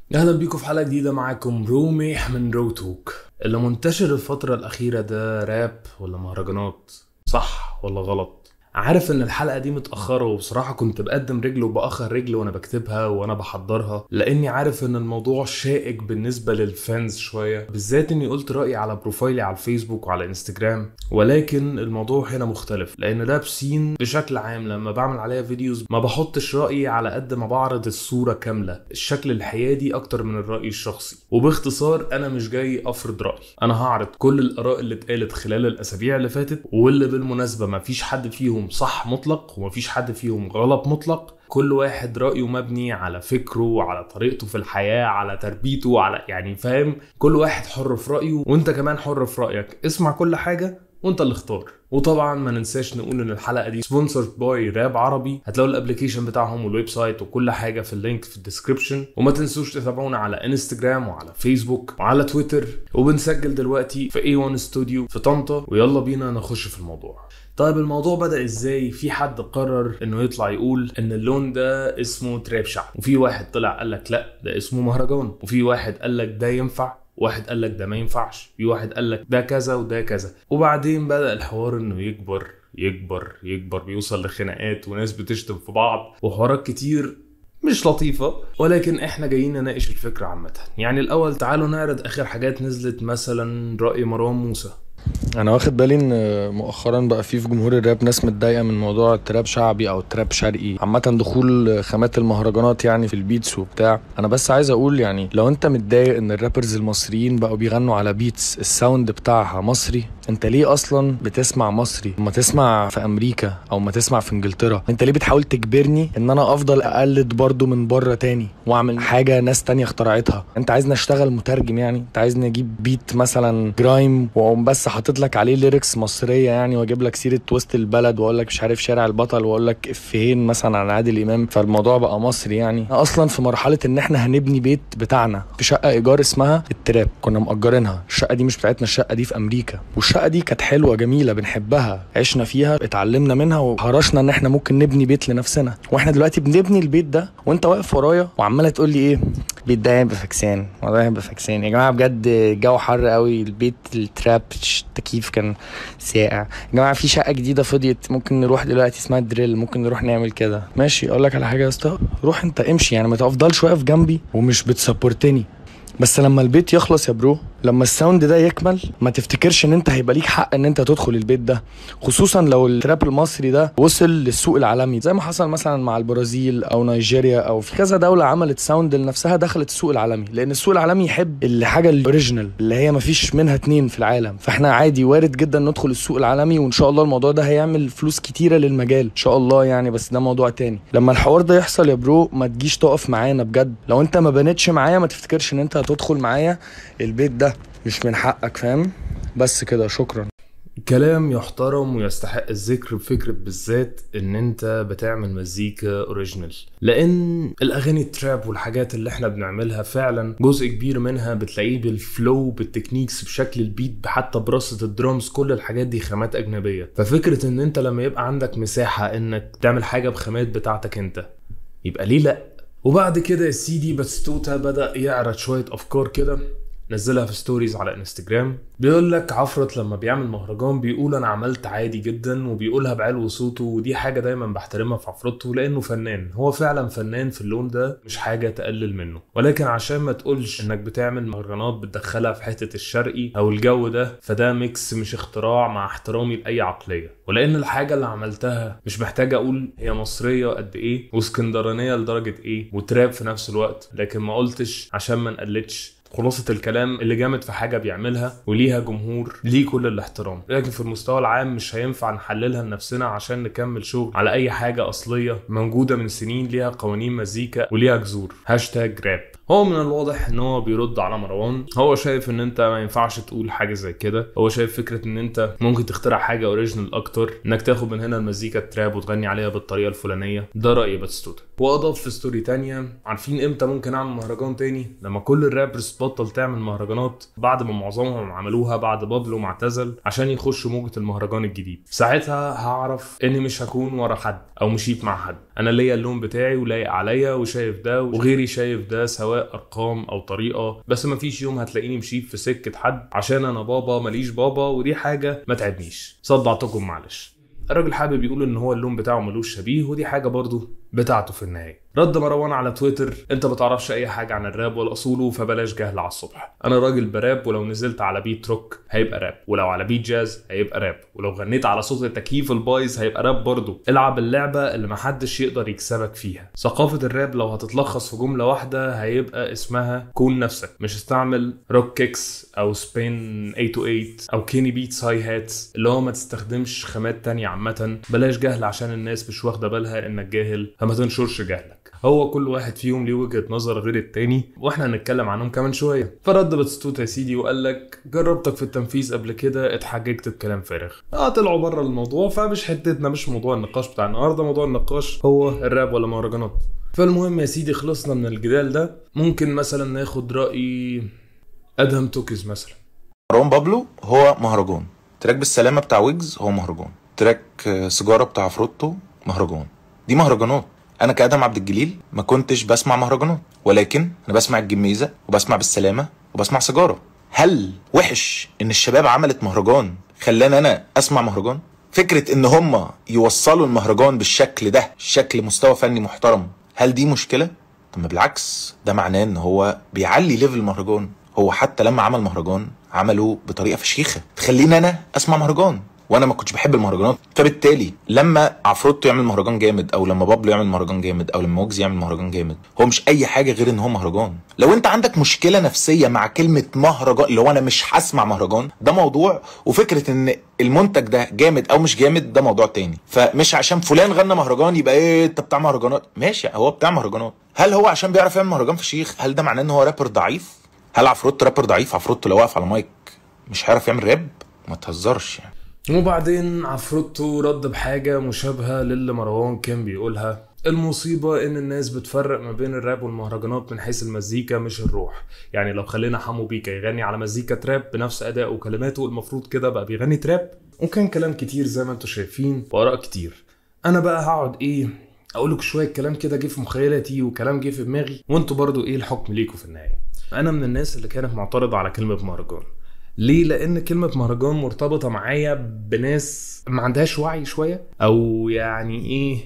اهلا بيكم في حلقه جديده معاكم روميح من روتوك اللي منتشر الفتره الاخيره ده راب ولا مهرجانات صح ولا غلط عارف ان الحلقه دي متاخره وبصراحه كنت بقدم رجل وباخر رجل وانا بكتبها وانا بحضرها لاني عارف ان الموضوع شائك بالنسبه للفانز شويه بالذات اني قلت رايي على بروفايلي على الفيسبوك وعلى انستجرام ولكن الموضوع هنا مختلف لان راب سين بشكل عام لما بعمل عليها فيديوز ما بحطش رايي على قد ما بعرض الصوره كامله الشكل الحيادي اكتر من الراي الشخصي وباختصار انا مش جاي افرض رايي انا هعرض كل الاراء اللي اتقالت خلال الاسابيع اللي فاتت واللي بالمناسبه ما فيش حد فيهم صح مطلق وما فيش حد فيهم غلط مطلق كل واحد رأيه مبني على فكره على طريقته في الحياة على تربيته على يعني فاهم كل واحد حر في رأيه وانت كمان حر في رأيك اسمع كل حاجة وانت اللي اختار وطبعا ما ننساش نقول ان الحلقه دي سبونسرد باي راب عربي هتلاقوا الابلكيشن بتاعهم والويب سايت وكل حاجه في اللينك في الديسكربشن وما تنسوش تتابعونا على انستجرام وعلى فيسبوك وعلى تويتر وبنسجل دلوقتي في A1 استوديو في طنطا ويلا بينا نخش في الموضوع طيب الموضوع بدأ ازاي؟ في حد قرر انه يطلع يقول ان اللون ده اسمه تراب شعب، وفي واحد طلع قال لك لا ده اسمه مهرجان، وفي واحد قال لك ده ينفع واحد قال لك ده ما ينفعش في واحد قال لك ده كذا وده كذا وبعدين بدأ الحوار انه يكبر يكبر يكبر بيوصل لخناقات وناس بتشتم في بعض وحوارات كتير مش لطيفة ولكن احنا جايين نناقش الفكرة عامة يعني الأول تعالوا نعرض آخر حاجات نزلت مثلا رأي مروان موسى انا واخد بالي ان مؤخرا بقى في في جمهور الراب ناس متضايقه من موضوع التراب شعبي او التراب شرقي عامه دخول خامات المهرجانات يعني في البيتس وبتاع انا بس عايز اقول يعني لو انت متضايق ان الرابرز المصريين بقوا بيغنوا على بيتس الساوند بتاعها مصري انت ليه اصلا بتسمع مصري ما تسمع في امريكا او ما تسمع في انجلترا انت ليه بتحاول تجبرني ان انا افضل اقلد برضو من بره تاني واعمل حاجه ناس تانية اخترعتها انت عايزني اشتغل مترجم يعني انت عايزني اجيب بيت مثلا جرايم واقوم بس حاطط لك عليه ليركس مصريه يعني واجيب لك سيره وسط البلد واقول لك مش عارف شارع البطل واقول لك افيهين مثلا عن عادل امام فالموضوع بقى مصري يعني أنا اصلا في مرحله ان احنا هنبني بيت بتاعنا في شقه ايجار اسمها التراب كنا مأجرينها الشقه دي مش بتاعتنا الشقه دي في امريكا والشقه دي كانت حلوه جميله بنحبها عشنا فيها اتعلمنا منها وهرشنا ان احنا ممكن نبني بيت لنفسنا واحنا دلوقتي بنبني البيت ده وانت واقف ورايا وعماله تقول لي ايه البيت ده هيبقى فكسان والله هيبقى فكسان يا جماعه بجد الجو حر قوي البيت التراب التكييف كان ساقع يا جماعه في شقه جديده فضيت ممكن نروح دلوقتي اسمها دريل ممكن نروح نعمل كده ماشي اقول لك على حاجه يا اسطى روح انت امشي يعني ما تفضلش واقف جنبي ومش بتسبورتني بس لما البيت يخلص يا برو لما الساوند ده يكمل ما تفتكرش ان انت هيبقى ليك حق ان انت تدخل البيت ده خصوصا لو التراب المصري ده وصل للسوق العالمي زي ما حصل مثلا مع البرازيل او نيجيريا او في كذا دوله عملت ساوند لنفسها دخلت السوق العالمي لان السوق العالمي يحب الحاجه الاوريجينال اللي هي ما فيش منها اتنين في العالم فاحنا عادي وارد جدا ندخل السوق العالمي وان شاء الله الموضوع ده هيعمل فلوس كتيره للمجال ان شاء الله يعني بس ده موضوع تاني لما الحوار ده يحصل يا برو ما تجيش تقف معانا بجد لو انت ما بنتش معايا ما تفتكرش ان انت هتدخل معايا البيت ده مش من حقك فاهم بس كده شكرا كلام يحترم ويستحق الذكر بفكرة بالذات ان انت بتعمل مزيكا اوريجينال لان الاغاني التراب والحاجات اللي احنا بنعملها فعلا جزء كبير منها بتلاقيه بالفلو بالتكنيكس بشكل البيت حتى برصة الدرامز كل الحاجات دي خامات اجنبية ففكرة ان انت لما يبقى عندك مساحة انك تعمل حاجة بخامات بتاعتك انت يبقى ليه لا وبعد كده يا سيدي باتستوتا بدأ يعرض شوية افكار كده نزلها في ستوريز على انستجرام بيقول لك عفرت لما بيعمل مهرجان بيقول انا عملت عادي جدا وبيقولها بعلو صوته ودي حاجه دايما بحترمها في عفرته لانه فنان هو فعلا فنان في اللون ده مش حاجه تقلل منه ولكن عشان ما تقولش انك بتعمل مهرجانات بتدخلها في حته الشرقي او الجو ده فده ميكس مش اختراع مع احترامي لاي عقليه ولان الحاجه اللي عملتها مش محتاج اقول هي مصريه قد ايه واسكندرانيه لدرجه ايه وتراب في نفس الوقت لكن ما قلتش عشان ما نقلدش خلاصة الكلام اللي جامد في حاجة بيعملها وليها جمهور ليه كل الاحترام لكن في المستوى العام مش هينفع نحللها لنفسنا عشان نكمل شغل على أي حاجة أصلية موجودة من سنين ليها قوانين مزيكا وليها جذور هاشتاج راب هو من الواضح ان هو بيرد على مروان هو شايف ان انت ما ينفعش تقول حاجه زي كده هو شايف فكره ان انت ممكن تخترع حاجه اوريجينال اكتر انك تاخد من هنا المزيكا التراب وتغني عليها بالطريقه الفلانيه ده راي باتستوتا واضاف في ستوري تانية عارفين امتى ممكن اعمل مهرجان تاني لما كل الرابرز تبطل تعمل مهرجانات بعد ما معظمهم عملوها بعد بابلو ما اعتزل عشان يخشوا موجة المهرجان الجديد ساعتها هعرف اني مش هكون ورا حد او مشيت مع حد انا ليا اللون بتاعي ولايق عليا وشايف ده وغيري شايف ده سواء ارقام او طريقه بس ما فيش يوم هتلاقيني مشيت في سكه حد عشان انا بابا ماليش بابا ودي حاجه ما تعبنيش صدعتكم معلش الراجل حابب يقول ان هو اللون بتاعه ملوش شبيه ودي حاجه برضه بتاعته في النهايه رد مروان على تويتر انت ما تعرفش اي حاجه عن الراب ولا اصوله فبلاش جهل على الصبح انا راجل براب ولو نزلت على بيت روك هيبقى راب ولو على بيت جاز هيبقى راب ولو غنيت على صوت التكييف البايظ هيبقى راب برضه العب اللعبه اللي محدش يقدر يكسبك فيها ثقافه الراب لو هتتلخص في جمله واحده هيبقى اسمها كون نفسك مش استعمل روك كيكس او سبين 808 او كيني بيتس هاي هاتس اللي هو ما تستخدمش خامات تانية عامه بلاش جهل عشان الناس مش واخده بالها انك جاهل فما تنشرش جهلك هو كل واحد فيهم ليه وجهه نظر غير التاني واحنا هنتكلم عنهم كمان شويه فرد باتستوتا يا سيدي وقال لك جربتك في التنفيذ قبل كده اتحججت بكلام فارغ اه طلعوا بره الموضوع فمش حتتنا مش موضوع النقاش بتاع النهارده موضوع النقاش هو الراب ولا مهرجانات فالمهم يا سيدي خلصنا من الجدال ده ممكن مثلا ناخد راي ادهم توكيز مثلا مروان بابلو هو مهرجان تراك بالسلامه بتاع ويجز هو مهرجان تراك آه، سيجاره بتاع فروتو مهرجان دي مهرجانات انا كادم عبد الجليل ما كنتش بسمع مهرجانات ولكن انا بسمع الجميزه وبسمع بالسلامه وبسمع سيجاره هل وحش ان الشباب عملت مهرجان خلاني انا اسمع مهرجان فكره ان هم يوصلوا المهرجان بالشكل ده شكل مستوى فني محترم هل دي مشكله طب ما بالعكس ده معناه ان هو بيعلي ليفل المهرجان هو حتى لما عمل مهرجان عمله بطريقه فشيخه تخليني انا اسمع مهرجان وانا ما كنتش بحب المهرجانات فبالتالي لما عفروتو يعمل مهرجان جامد او لما بابلو يعمل مهرجان جامد او لما وجز يعمل مهرجان جامد هو مش اي حاجه غير ان هو مهرجان لو انت عندك مشكله نفسيه مع كلمه مهرجان اللي هو انا مش هسمع مهرجان ده موضوع وفكره ان المنتج ده جامد او مش جامد ده موضوع تاني فمش عشان فلان غنى مهرجان يبقى ايه انت بتاع مهرجانات ماشي هو بتاع مهرجانات هل هو عشان بيعرف يعمل مهرجان فشيخ هل ده معناه ان هو رابر ضعيف هل عفروتو رابر ضعيف عفروتو لو واقف على مايك مش هيعرف يعمل راب ما تهزرش يعني وبعدين عفروتو رد بحاجة مشابهة للي مروان كان بيقولها المصيبة إن الناس بتفرق ما بين الراب والمهرجانات من حيث المزيكا مش الروح يعني لو خلينا حمو بيكا يغني على مزيكا تراب بنفس أداء وكلماته المفروض كده بقى بيغني تراب وكان كلام كتير زي ما انتوا شايفين وآراء كتير أنا بقى هقعد إيه أقول لك شوية كلام كده جه في مخيلتي وكلام جه في دماغي وانتوا برضو إيه الحكم ليكوا في النهاية أنا من الناس اللي كانت معترضة على كلمة مهرجان ليه؟ لأن كلمة مهرجان مرتبطة معايا بناس ما عندهاش وعي شوية أو يعني إيه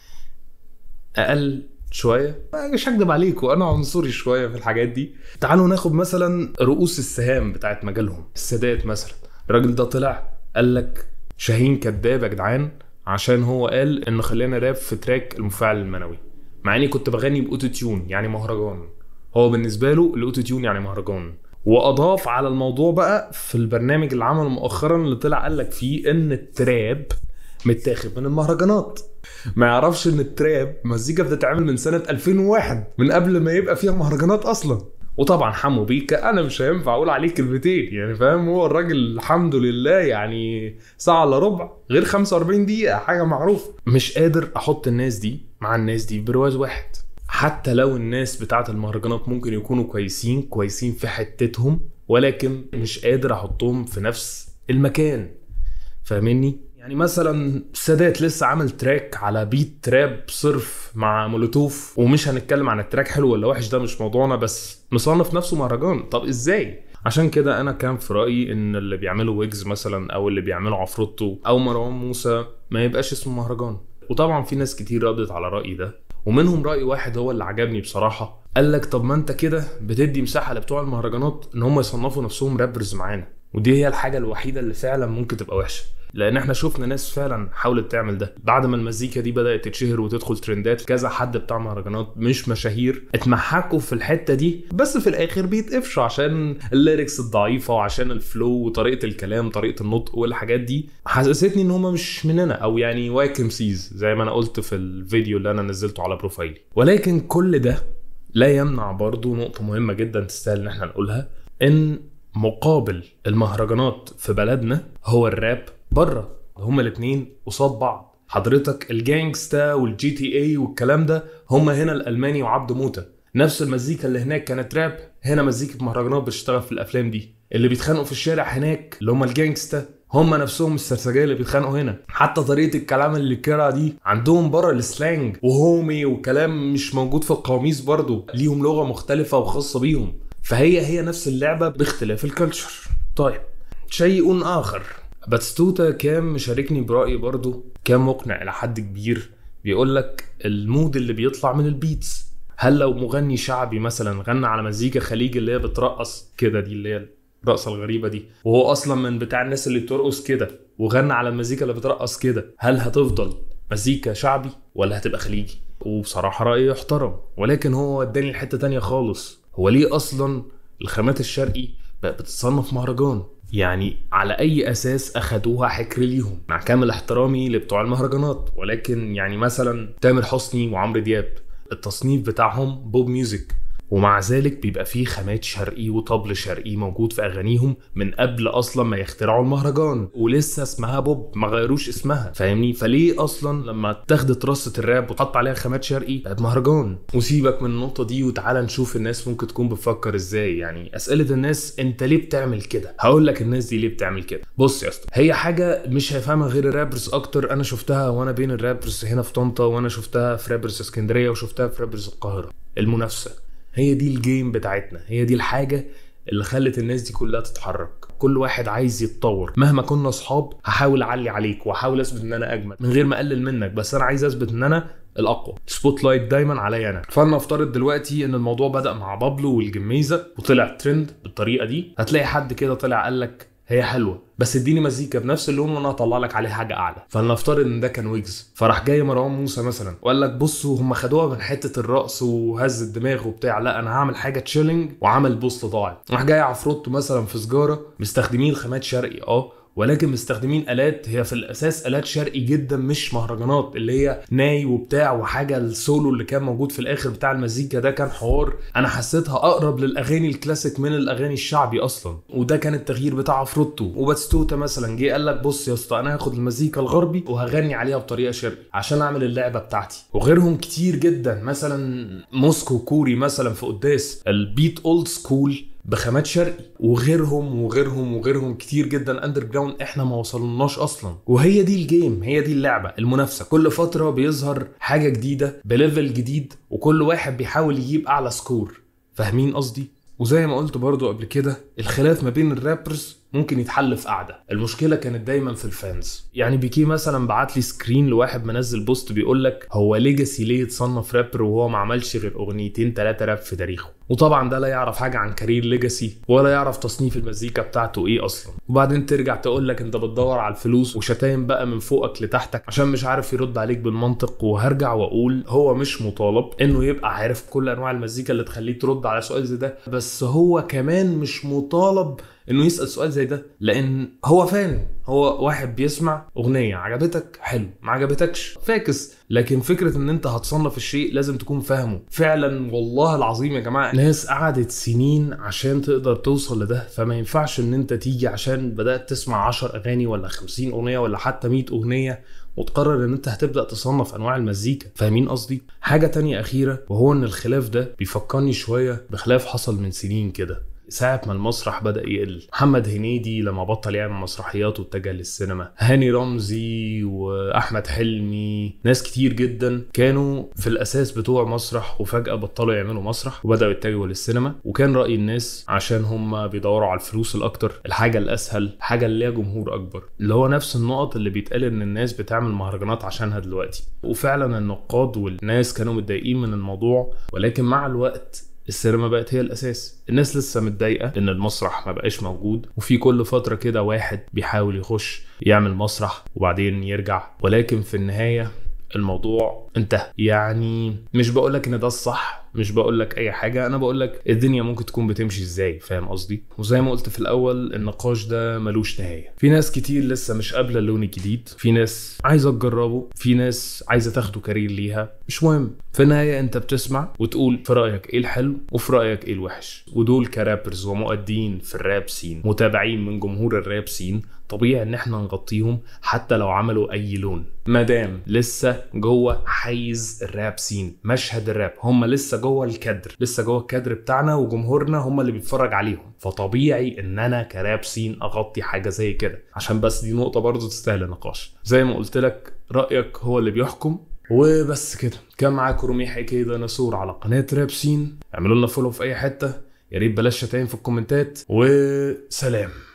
أقل شوية مش هكدب عليكم أنا عنصري شوية في الحاجات دي تعالوا ناخد مثلا رؤوس السهام بتاعت مجالهم السادات مثلا الراجل ده طلع قال لك شاهين كداب يا جدعان عشان هو قال إن خلينا راب في تراك المفاعل المنوي مع إني كنت بغني بأوتو تيون يعني مهرجان هو بالنسبة له الأوتو تيون يعني مهرجان واضاف على الموضوع بقى في البرنامج اللي عمله مؤخرا اللي طلع قال لك فيه ان التراب متاخد من المهرجانات ما يعرفش ان التراب مزيكا بتتعمل من سنه 2001 من قبل ما يبقى فيها مهرجانات اصلا وطبعا حمو بيكا انا مش هينفع اقول عليه كلمتين يعني فاهم هو الراجل الحمد لله يعني ساعه الا ربع غير 45 دقيقه حاجه معروفه مش قادر احط الناس دي مع الناس دي برواز واحد حتى لو الناس بتاعت المهرجانات ممكن يكونوا كويسين كويسين في حتتهم ولكن مش قادر احطهم في نفس المكان فاهمني يعني مثلا سادات لسه عامل تراك على بيت تراب صرف مع مولوتوف ومش هنتكلم عن التراك حلو ولا وحش ده مش موضوعنا بس مصنف نفسه مهرجان طب ازاي عشان كده انا كان في رايي ان اللي بيعمله ويجز مثلا او اللي بيعمله عفروتو او مروان موسى ما يبقاش اسمه مهرجان وطبعا في ناس كتير ردت على رايي ده ومنهم راي واحد هو اللي عجبني بصراحه قال لك طب ما انت كده بتدي مساحه لبتوع المهرجانات ان هم يصنفوا نفسهم رابرز معانا ودي هي الحاجه الوحيده اللي فعلا ممكن تبقى وحشه لان احنا شفنا ناس فعلا حاولت تعمل ده بعد ما المزيكا دي بدات تتشهر وتدخل ترندات كذا حد بتاع مهرجانات مش مشاهير اتمحكوا في الحته دي بس في الاخر بيتقفشوا عشان الليركس الضعيفه وعشان الفلو وطريقه الكلام طريقه النطق والحاجات دي حسستني ان هم مش مننا او يعني وايك سيز زي ما انا قلت في الفيديو اللي انا نزلته على بروفايلي ولكن كل ده لا يمنع برضو نقطه مهمه جدا تستاهل ان احنا نقولها ان مقابل المهرجانات في بلدنا هو الراب بره هما الاتنين قصاد بعض حضرتك الجانجستا والجي تي اي والكلام ده هما هنا الالماني وعبده موته نفس المزيكا اللي هناك كانت راب هنا مزيكة مهرجانات بتشتغل في الافلام دي اللي بيتخانقوا في الشارع هناك اللي هم الجانجستا هم نفسهم السرسجيه اللي بيتخانقوا هنا حتى طريقه الكلام اللي كرا دي عندهم بره السلانج وهومي وكلام مش موجود في القواميس برضو ليهم لغه مختلفه وخاصه بيهم فهي هي نفس اللعبه باختلاف الكالتشر طيب شيء اخر باتستوتا كان مشاركني برأي برضو كان مقنع إلى حد كبير بيقول لك المود اللي بيطلع من البيتس هل لو مغني شعبي مثلا غنى على مزيكا خليجي اللي هي بترقص كده دي اللي هي الرقصة الغريبة دي وهو أصلا من بتاع الناس اللي بترقص كده وغنى على المزيكا اللي بترقص كده هل هتفضل مزيكا شعبي ولا هتبقى خليجي وبصراحة رأيي يحترم ولكن هو وداني لحتة تانية خالص هو ليه أصلا الخامات الشرقي بقت بتتصنف مهرجان يعني على اي اساس اخدوها حكر ليهم مع كامل احترامي لبتوع المهرجانات ولكن يعني مثلا تامر حسني وعمرو دياب التصنيف بتاعهم بوب ميوزك ومع ذلك بيبقى فيه خامات شرقي وطبل شرقي موجود في اغانيهم من قبل اصلا ما يخترعوا المهرجان ولسه اسمها بوب ما غيروش اسمها فاهمني فليه اصلا لما اتاخدت رصه الراب وتحط عليها خامات شرقي بقت مهرجان وسيبك من النقطه دي وتعالى نشوف الناس ممكن تكون بتفكر ازاي يعني اسئله الناس انت ليه بتعمل كده هقول لك الناس دي ليه بتعمل كده بص يا اسطى هي حاجه مش هيفهمها غير الرابرز اكتر انا شفتها وانا بين الرابرز هنا في طنطا وانا شفتها في رابرز اسكندريه وشفتها في رابرز القاهره المنافسه هي دي الجيم بتاعتنا هي دي الحاجة اللي خلت الناس دي كلها تتحرك كل واحد عايز يتطور مهما كنا اصحاب هحاول اعلي عليك واحاول اثبت ان انا اجمد من غير ما اقلل منك بس انا عايز اثبت ان انا الاقوى سبوت لايت دايما عليا انا فلنفترض دلوقتي ان الموضوع بدا مع بابلو والجميزه وطلع ترند بالطريقه دي هتلاقي حد كده طلع قال لك هي حلوه بس اديني مزيكا بنفس اللون وانا هطلع لك عليه حاجه اعلى فلنفترض ان ده كان ويجز فراح جاي مروان موسى مثلا وقال لك بصوا هم خدوها من حته الرقص وهز الدماغ وبتاع لا انا هعمل حاجه تشيلنج وعمل بوست ضاعت راح جاي عفروتو مثلا في سجاره مستخدمين خامات شرقي اه ولكن مستخدمين الات هي في الاساس الات شرقي جدا مش مهرجانات اللي هي ناي وبتاع وحاجه السولو اللي كان موجود في الاخر بتاع المزيكا ده كان حوار انا حسيتها اقرب للاغاني الكلاسيك من الاغاني الشعبي اصلا وده كان التغيير بتاع عفروتو وباتستوتا مثلا جه قال لك بص يا اسطى انا هاخد المزيكا الغربي وهغني عليها بطريقه شرقي عشان اعمل اللعبه بتاعتي وغيرهم كتير جدا مثلا موسكو كوري مثلا في قداس البيت اولد سكول بخامات شرقي وغيرهم وغيرهم وغيرهم كتير جدا اندر جراوند احنا ما وصلناش اصلا وهي دي الجيم هي دي اللعبه المنافسه كل فتره بيظهر حاجه جديده بليفل جديد وكل واحد بيحاول يجيب اعلى سكور فاهمين قصدي وزي ما قلت برضو قبل كده الخلاف ما بين الرابرز ممكن يتحل في قعده المشكله كانت دايما في الفانز يعني بيكي مثلا بعت لي سكرين لواحد منزل بوست بيقول لك هو ليجاسي ليه يتصنف رابر وهو ما عملش غير اغنيتين ثلاثه راب في تاريخه وطبعا ده لا يعرف حاجه عن كارير ليجاسي ولا يعرف تصنيف المزيكا بتاعته ايه اصلا وبعدين ترجع تقول لك انت بتدور على الفلوس وشتايم بقى من فوقك لتحتك عشان مش عارف يرد عليك بالمنطق وهرجع واقول هو مش مطالب انه يبقى عارف كل انواع المزيكا اللي تخليه ترد على سؤال زي ده بس هو كمان مش مطالب انه يسال سؤال زي ده لان هو فان هو واحد بيسمع اغنيه عجبتك حلو ما عجبتكش فاكس لكن فكره ان انت هتصنف الشيء لازم تكون فاهمه فعلا والله العظيم يا جماعه ناس قعدت سنين عشان تقدر توصل لده فما ينفعش ان انت تيجي عشان بدات تسمع 10 اغاني ولا 50 اغنيه ولا حتى 100 اغنيه وتقرر ان انت هتبدا تصنف انواع المزيكا فاهمين قصدي حاجه تانية اخيره وهو ان الخلاف ده بيفكرني شويه بخلاف حصل من سنين كده ساعة ما المسرح بدأ يقل محمد هنيدي لما بطل يعمل مسرحيات واتجه للسينما هاني رمزي وأحمد حلمي ناس كتير جدا كانوا في الأساس بتوع مسرح وفجأة بطلوا يعملوا مسرح وبدأوا يتجهوا للسينما وكان رأي الناس عشان هم بيدوروا على الفلوس الأكتر الحاجة الأسهل الحاجة اللي ليها جمهور أكبر اللي هو نفس النقط اللي بيتقال إن الناس بتعمل مهرجانات عشانها دلوقتي وفعلا النقاد والناس كانوا متضايقين من الموضوع ولكن مع الوقت السينما بقت هي الاساس الناس لسه متضايقه ان المسرح ما بقاش موجود وفي كل فتره كده واحد بيحاول يخش يعمل مسرح وبعدين يرجع ولكن في النهايه الموضوع انتهى يعني مش بقولك ان ده الصح مش بقولك اي حاجه انا بقولك الدنيا ممكن تكون بتمشي ازاي فاهم قصدي وزي ما قلت في الاول النقاش ده ملوش نهايه في ناس كتير لسه مش قابله اللون الجديد في ناس عايزه تجربه في ناس عايزه تاخده كارير ليها مش مهم في النهايه انت بتسمع وتقول في رايك ايه الحلو وفي رايك ايه الوحش ودول كرابرز ومؤدين في الراب سين متابعين من جمهور الراب سين طبيعي ان احنا نغطيهم حتى لو عملوا اي لون مادام لسه جوه حيز الراب سين مشهد الراب هم لسه جوه الكادر لسه جوه الكادر بتاعنا وجمهورنا هم اللي بيتفرج عليهم فطبيعي ان انا كراب سين اغطي حاجه زي كده عشان بس دي نقطه برضو تستاهل نقاش زي ما قلت لك رايك هو اللي بيحكم وبس كده كان معاكم رمي حكي ديناصور على قناه راب سين اعملوا لنا فولو في اي حته يا ريت بلاش شتايم في الكومنتات وسلام